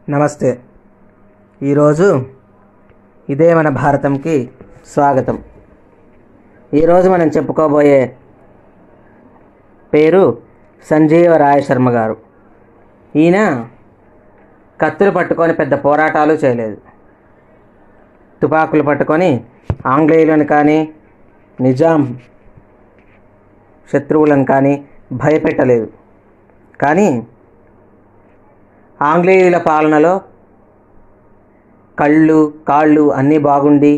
నమస్తే ఈరోజు ఇదే మన భారతంకి స్వాగతం ఈరోజు మనం చెప్పుకోబోయే పేరు సంజీవ రాయ శర్మ గారు ఈయన కత్తులు పట్టుకొని పెద్ద పోరాటాలు చేయలేదు తుపాకులు పట్టుకొని ఆంగ్లేయులను కానీ నిజాం శత్రువులను కానీ భయపెట్టలేదు కానీ ఆంగ్లేయుల పాలనలో కళ్ళు కాళ్ళు అన్నీ బాగుండి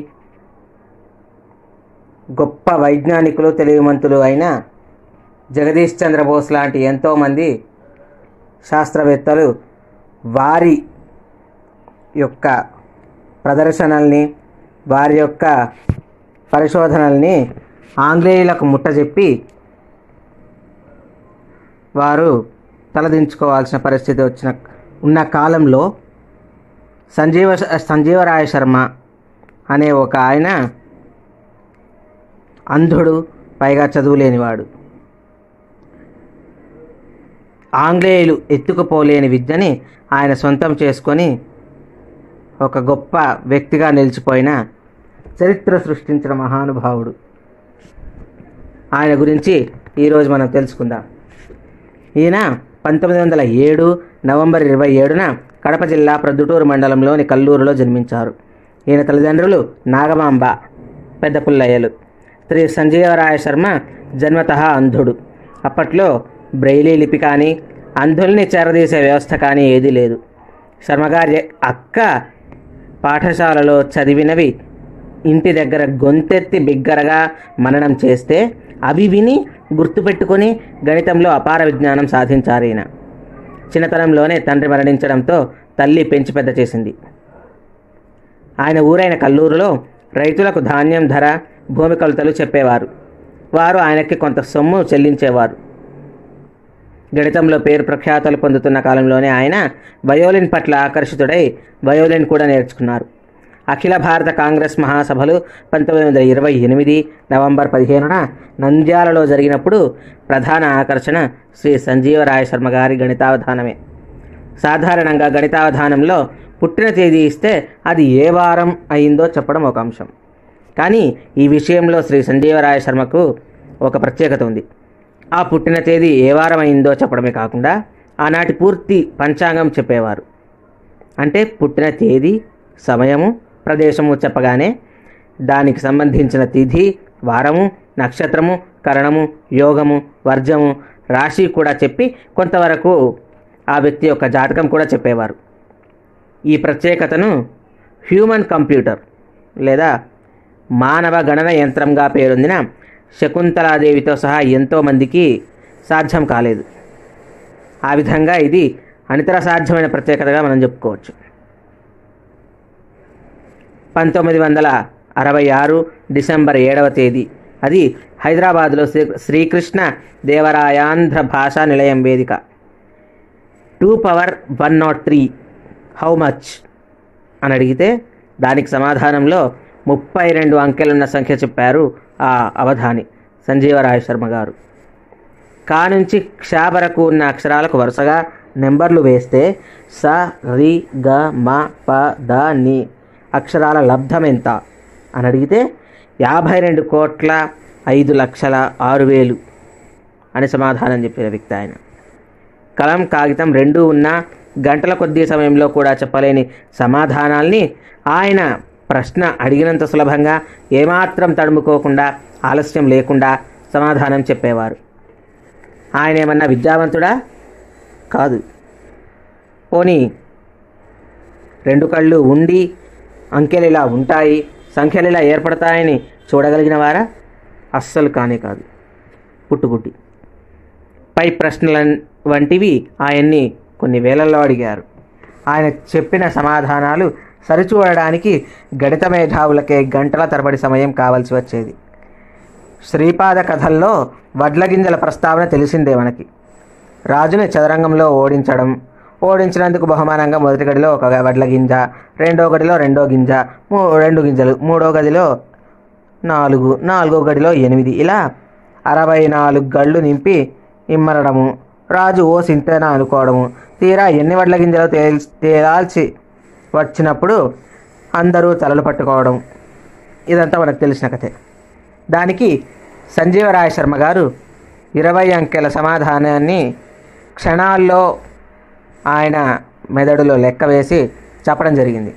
గొప్ప వైజ్ఞానికులు తెలివిమంతులు అయిన జగదీష్ చంద్రబోస్ లాంటి ఎంతోమంది శాస్త్రవేత్తలు వారి యొక్క ప్రదర్శనల్ని వారి యొక్క పరిశోధనల్ని ఆంగ్లేయులకు ముట్టజెప్పి వారు తలదించుకోవాల్సిన పరిస్థితి వచ్చిన ఉన్న కాలంలో సంజీవ సంజీవరాయ శర్మ అనే ఒక ఆయన అంధుడు పైగా చదువులేనివాడు ఆంగ్లేయులు ఎత్తుకుపోలేని విద్యని ఆయన సొంతం చేసుకొని ఒక గొప్ప వ్యక్తిగా నిలిచిపోయిన చరిత్ర సృష్టించిన మహానుభావుడు ఆయన గురించి ఈరోజు మనం తెలుసుకుందాం ఈయన పంతొమ్మిది వందల ఏడు నవంబర్ ఇరవై ఏడున కడప జిల్లా ప్రొద్దుటూరు మండలంలోని కల్లూరులో జన్మించారు ఈయన తల్లిదండ్రులు నాగమాంబ పెద్ద పుల్లయ్యలు శ్రీ సంజీవరాయ శర్మ జన్మతః అంధుడు అప్పట్లో బ్రెయిలీ లిపి కానీ అంధుల్ని చేరదీసే వ్యవస్థ కానీ ఏదీ లేదు శర్మగారి అక్క పాఠశాలలో చదివినవి ఇంటి దగ్గర గొంతెత్తి బిగ్గరగా మననం చేస్తే అవి విని గుర్తుపెట్టుకొని గణితంలో అపార విజ్ఞానం సాధించారు ఈయన చిన్నతనంలోనే తండ్రి మరణించడంతో తల్లి పెంచి పెద్ద చేసింది ఆయన ఊరైన కల్లూరులో రైతులకు ధాన్యం ధర భూమి కొలతలు చెప్పేవారు వారు ఆయనకి కొంత సొమ్ము చెల్లించేవారు గణితంలో పేరు ప్రఖ్యాతలు పొందుతున్న కాలంలోనే ఆయన వయోలిన్ పట్ల ఆకర్షితుడై వయోలిన్ కూడా నేర్చుకున్నారు అఖిల భారత కాంగ్రెస్ మహాసభలు పంతొమ్మిది వందల ఇరవై ఎనిమిది నవంబర్ పదిహేనున నంద్యాలలో జరిగినప్పుడు ప్రధాన ఆకర్షణ శ్రీ సంజీవరాయ శర్మ గారి గణితావధానమే సాధారణంగా గణితావధానంలో పుట్టిన తేదీ ఇస్తే అది ఏ వారం అయిందో చెప్పడం ఒక అంశం కానీ ఈ విషయంలో శ్రీ సంజీవరాయ శర్మకు ఒక ప్రత్యేకత ఉంది ఆ పుట్టిన తేదీ ఏ వారం అయిందో చెప్పడమే కాకుండా ఆనాటి పూర్తి పంచాంగం చెప్పేవారు అంటే పుట్టిన తేదీ సమయము ప్రదేశము చెప్పగానే దానికి సంబంధించిన తిథి వారము నక్షత్రము కరణము యోగము వర్జము రాశి కూడా చెప్పి కొంతవరకు ఆ వ్యక్తి యొక్క జాతకం కూడా చెప్పేవారు ఈ ప్రత్యేకతను హ్యూమన్ కంప్యూటర్ లేదా మానవ గణన యంత్రంగా పేరొందిన శకుంతలాదేవితో సహా ఎంతోమందికి సాధ్యం కాలేదు ఆ విధంగా ఇది అనితర సాధ్యమైన ప్రత్యేకతగా మనం చెప్పుకోవచ్చు పంతొమ్మిది వందల అరవై ఆరు డిసెంబర్ ఏడవ తేదీ అది హైదరాబాద్లో శ్రీ శ్రీకృష్ణ దేవరాయాంధ్ర భాషా నిలయం వేదిక two power one naught three how much అని అడిగితే దానికి సమాధానంలో ముప్పై రెండు అంకెలున్న సంఖ్య చెప్పారు ఆ అవధాని సంజీవరాయ శర్మ గారు కా నుంచి క్ష వరకు ఉన్న అక్షరాలకు వరుసగా నెంబర్లు వేస్తే స రి గ మ ప ద ని అక్షరాల లబ్ధం ఎంత అని అడిగితే యాభై రెండు కోట్ల ఐదు లక్షల ఆరు వేలు అని సమాధానం చెప్పిన వ్యక్తి ఆయన కలం కాగితం రెండూ ఉన్న గంటల కొద్ది సమయంలో కూడా చెప్పలేని సమాధానాల్ని ఆయన ప్రశ్న అడిగినంత సులభంగా ఏమాత్రం తడుముకోకుండా ఆలస్యం లేకుండా సమాధానం చెప్పేవారు ఆయన ఏమన్నా విద్యావంతుడా కాదు పోనీ రెండు కళ్ళు ఉండి అంకెలు ఇలా ఉంటాయి సంఖ్యలు ఇలా ఏర్పడతాయని చూడగలిగిన వారా అస్సలు కానే కాదు పుట్టుగుడ్డి పై ప్రశ్నల వంటివి ఆయన్ని కొన్ని వేలల్లో అడిగారు ఆయన చెప్పిన సమాధానాలు సరిచూడడానికి గణిత మేధావులకే గంటల తరబడి సమయం కావాల్సి వచ్చేది శ్రీపాద కథల్లో వడ్ల గింజల ప్రస్తావన తెలిసిందే మనకి రాజుని చదరంగంలో ఓడించడం ఓడించినందుకు బహుమానంగా మొదటి గడిలో ఒక వడ్ల గింజ రెండో గడిలో రెండో గింజ మూ రెండు గింజలు మూడో గదిలో నాలుగు నాలుగో గడిలో ఎనిమిది ఇలా అరవై నాలుగు గళ్ళు నింపి ఇమ్మరడము రాజు ఓ సింతేనా అనుకోవడము తీరా ఎన్ని వడ్ల గింజలు తేల్ తేలాల్సి వచ్చినప్పుడు అందరూ తలలు పట్టుకోవడం ఇదంతా మనకు తెలిసిన కథే దానికి సంజీవరాయ శర్మ గారు ఇరవై అంకెల సమాధానాన్ని క్షణాల్లో ఆయన మెదడులో లెక్క వేసి చెప్పడం జరిగింది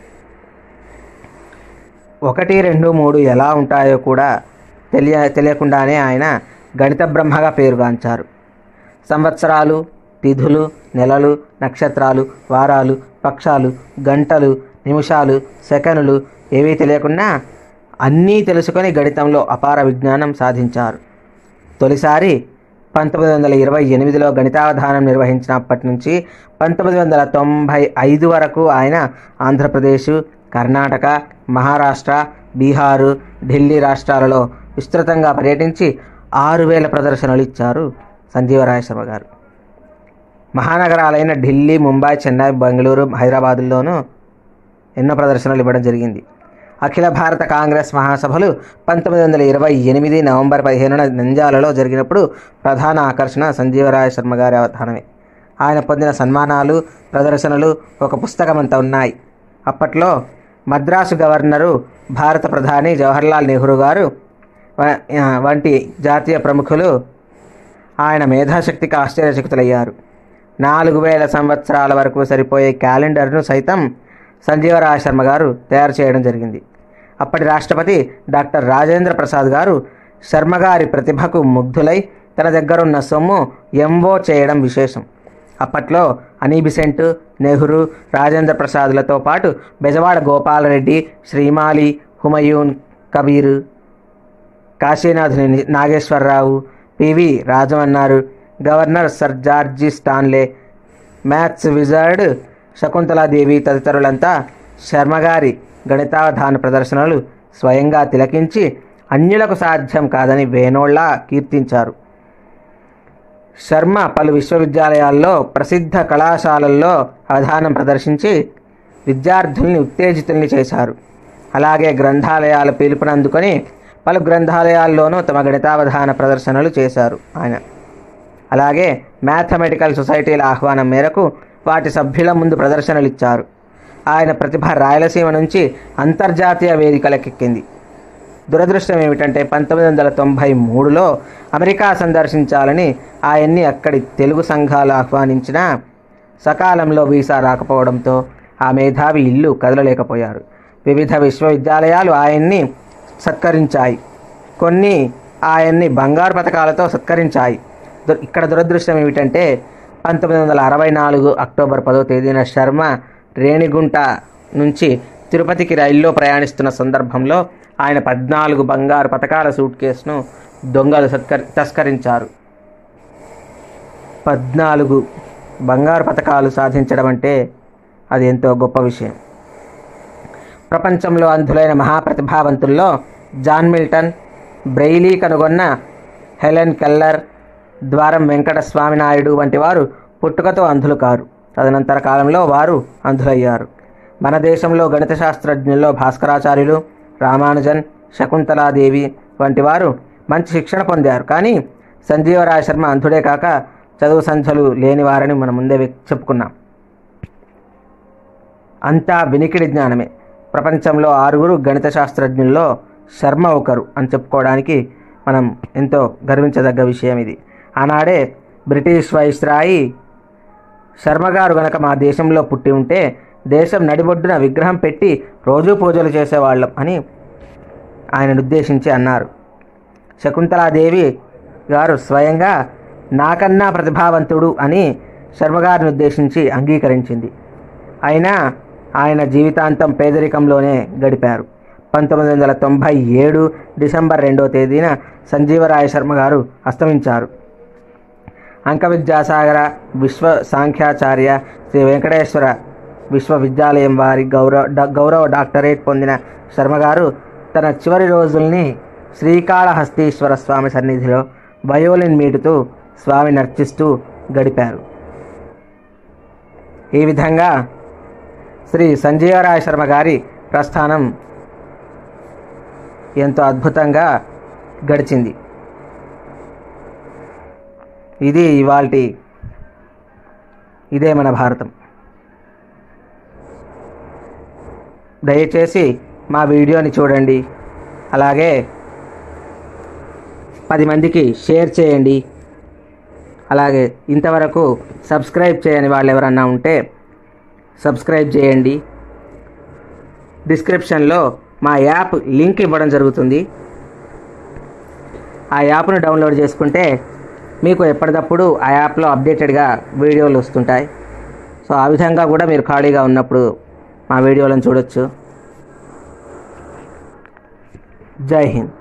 ఒకటి రెండు మూడు ఎలా ఉంటాయో కూడా తెలియ తెలియకుండానే ఆయన గణిత బ్రహ్మగా పేరుగాంచారు సంవత్సరాలు తిథులు నెలలు నక్షత్రాలు వారాలు పక్షాలు గంటలు నిమిషాలు సెకనులు ఏవీ తెలియకున్నా అన్నీ తెలుసుకొని గణితంలో అపార విజ్ఞానం సాధించారు తొలిసారి పంతొమ్మిది వందల ఇరవై ఎనిమిదిలో గణితావధానం నిర్వహించినప్పటి నుంచి పంతొమ్మిది వందల తొంభై ఐదు వరకు ఆయన ఆంధ్రప్రదేశ్ కర్ణాటక మహారాష్ట్ర బీహారు ఢిల్లీ రాష్ట్రాలలో విస్తృతంగా పర్యటించి ఆరు వేల ప్రదర్శనలు ఇచ్చారు సంజీవరాయ శర్మ గారు మహానగరాలైన ఢిల్లీ ముంబై చెన్నై బెంగళూరు హైదరాబాదుల్లోనూ ఎన్నో ప్రదర్శనలు ఇవ్వడం జరిగింది అఖిల భారత కాంగ్రెస్ మహాసభలు పంతొమ్మిది వందల ఇరవై ఎనిమిది నవంబర్ పదిహేనున నంద్యాలలో జరిగినప్పుడు ప్రధాన ఆకర్షణ సంజీవరాయ శర్మ గారి అవధానమే ఆయన పొందిన సన్మానాలు ప్రదర్శనలు ఒక పుస్తకమంతా ఉన్నాయి అప్పట్లో మద్రాసు గవర్నరు భారత ప్రధాని జవహర్లాల్ నెహ్రూ గారు వ- ఆ, వంటి జాతీయ ప్రముఖులు ఆయన మేధాశక్తికి ఆశ్చర్యచకితులయ్యారు నాలుగు వేల సంవత్సరాల వరకు సరిపోయే క్యాలెండర్ను సైతం సంజీవరాయ శర్మ గారు తయారు చేయడం జరిగింది అప్పటి రాష్ట్రపతి డాక్టర్ రాజేంద్ర ప్రసాద్ గారు శర్మ గారి ప్రతిభకు ముగ్ధులై తన దగ్గరున్న సొమ్ము ఎంఓ చేయడం విశేషం అప్పట్లో అనీబిసెంట్ నెహ్రూ రాజేంద్ర ప్రసాద్లతో పాటు Bezawada Gopala Reddy Shrimali Humayun Kabir Kasinathuni Nageswara Rao PV Rajamannar governor sir George Stanley maths wizard Shakuntala Devi తదితరులంతా శర్మగారి గణితావధాన ప్రదర్శనలు స్వయంగా తిలకించి అన్యులకు సాధ్యం కాదని వేణోళ్ళ కీర్తించారు శర్మ పలు విశ్వవిద్యాలయాల్లో ప్రసిద్ధ కళాశాలల్లో అవధానం ప్రదర్శించి విద్యార్థుల్ని ఉత్తేజితుల్ని చేశారు అలాగే గ్రంథాలయాల పిలుపునందుకొని పలు గ్రంథాలయాల్లోనూ తమ గణితావధాన ప్రదర్శనలు చేశారు ఆయన అలాగే మ్యాథమెటికల్ సొసైటీల ఆహ్వానం మేరకు వాటి సభ్యుల ముందు ప్రదర్శనలు ఇచ్చారు ఆయన ప్రతిభ రాయలసీమ నుంచి అంతర్జాతీయ వేదికలకెక్కింది దురదృష్టం ఏమిటంటే పంతొమ్మిది వందల తొంభై మూడులో అమెరికా సందర్శించాలని ఆయన్ని అక్కడి తెలుగు సంఘాలు ఆహ్వానించినా సకాలంలో వీసా రాకపోవడంతో ఆ మేధావి ఇల్లు కదలలేకపోయారు వివిధ విశ్వవిద్యాలయాలు ఆయన్ని సత్కరించాయి కొన్ని ఆయన్ని బంగారు పథకాలతో సత్కరించాయి దు- ఇక్కడ దురదృష్టం ఏమిటంటే పంతొమ్మిది వందల అరవై నాలుగు అక్టోబర్ పదో తేదీన శర్మ రేణిగుంట నుంచి తిరుపతికి రైల్లో ప్రయాణిస్తున్న సందర్భంలో ఆయన పద్నాలుగు బంగారు పథకాల సూట్ కేసును దొంగలు సత్కరి తస్కరించారు పద్నాలుగు బంగారు పథకాలు సాధించడం అంటే అది ఎంతో గొప్ప విషయం ప్రపంచంలో అంధులైన మహాప్రతిభావంతుల్లో జాన్ మిల్టన్ బ్రెయిలీ కనుగొన్న హెలెన్ కెల్లర్ ద్వారం వెంకట స్వామినాయుడు వంటి వారు పుట్టుకతో అంధులు కారు తదనంతర కాలంలో వారు అంధులయ్యారు మన దేశంలో గణిత శాస్త్రజ్ఞుల్లో భాస్కరాచార్యులు రామానుజన్ శకుంతలాదేవి వంటి వారు మంచి శిక్షణ పొందారు కానీ సంజీవరాయ శర్మ అంధుడే కాక చదువు సంధ్యలు లేనివారని మనం ముందే వె- చెప్పుకున్నాం అంతా వినికిడి జ్ఞానమే ప్రపంచంలో ఆరుగురు గణిత శాస్త్రజ్ఞుల్లో శర్మ ఒకరు అని చెప్పుకోవడానికి మనం ఎంతో గర్వించదగ్గ విషయం ఇది ఆనాడే బ్రిటిష్ వైస్రాయి శర్మ గారు గనక మా దేశంలో పుట్టి ఉంటే దేశం నడిబొడ్డున విగ్రహం పెట్టి రోజూ పూజలు చేసేవాళ్ళం అని ఆయనను ఉద్దేశించి అన్నారు శకుంతలాదేవి గారు స్వయంగా నాకన్నా ప్రతిభావంతుడు అని శర్మగారిని ఉద్దేశించి అంగీకరించింది అయినా ఆయన జీవితాంతం పేదరికంలోనే గడిపారు పంతొమ్మిది వందల తొంభై ఏడు డిసెంబర్ రెండో తేదీన సంజీవరాయ శర్మ గారు అస్తమించారు అంక విద్యాసాగర విశ్వ సాంఖ్యాచార్య శ్రీ వెంకటేశ్వర విశ్వవిద్యాలయం వారి గౌరవ డ- గౌరవ డాక్టరేట్ పొందిన శర్మ గారు తన చివరి రోజుల్ని శ్రీకాళహస్తీశ్వర స్వామి సన్నిధిలో వయోలిన్ మీటుతూ స్వామి నర్చిస్తూ గడిపారు ఈ విధంగా శ్రీ సంజీవరాయ శర్మ గారి ప్రస్థానం ఎంతో అద్భుతంగా గడిచింది ఇది ఇవాల్టి ఇదే మన భారతం దయచేసి మా వీడియోని చూడండి అలాగే పది మందికి షేర్ చేయండి అలాగే ఇంతవరకు సబ్స్క్రైబ్ చేయని వాళ్ళు ఎవరన్నా ఉంటే సబ్స్క్రైబ్ చేయండి డిస్క్రిప్షన్లో మా యాప్ లింక్ ఇవ్వడం జరుగుతుంది ఆ యాప్ను డౌన్లోడ్ చేసుకుంటే మీకు ఎప్పటికప్పుడు ఆ యాప్లో అప్డేటెడ్గా వీడియోలు వస్తుంటాయి సో ఆ విధంగా కూడా మీరు ఖాళీగా ఉన్నప్పుడు మా వీడియోలను చూడొచ్చు జై హింద్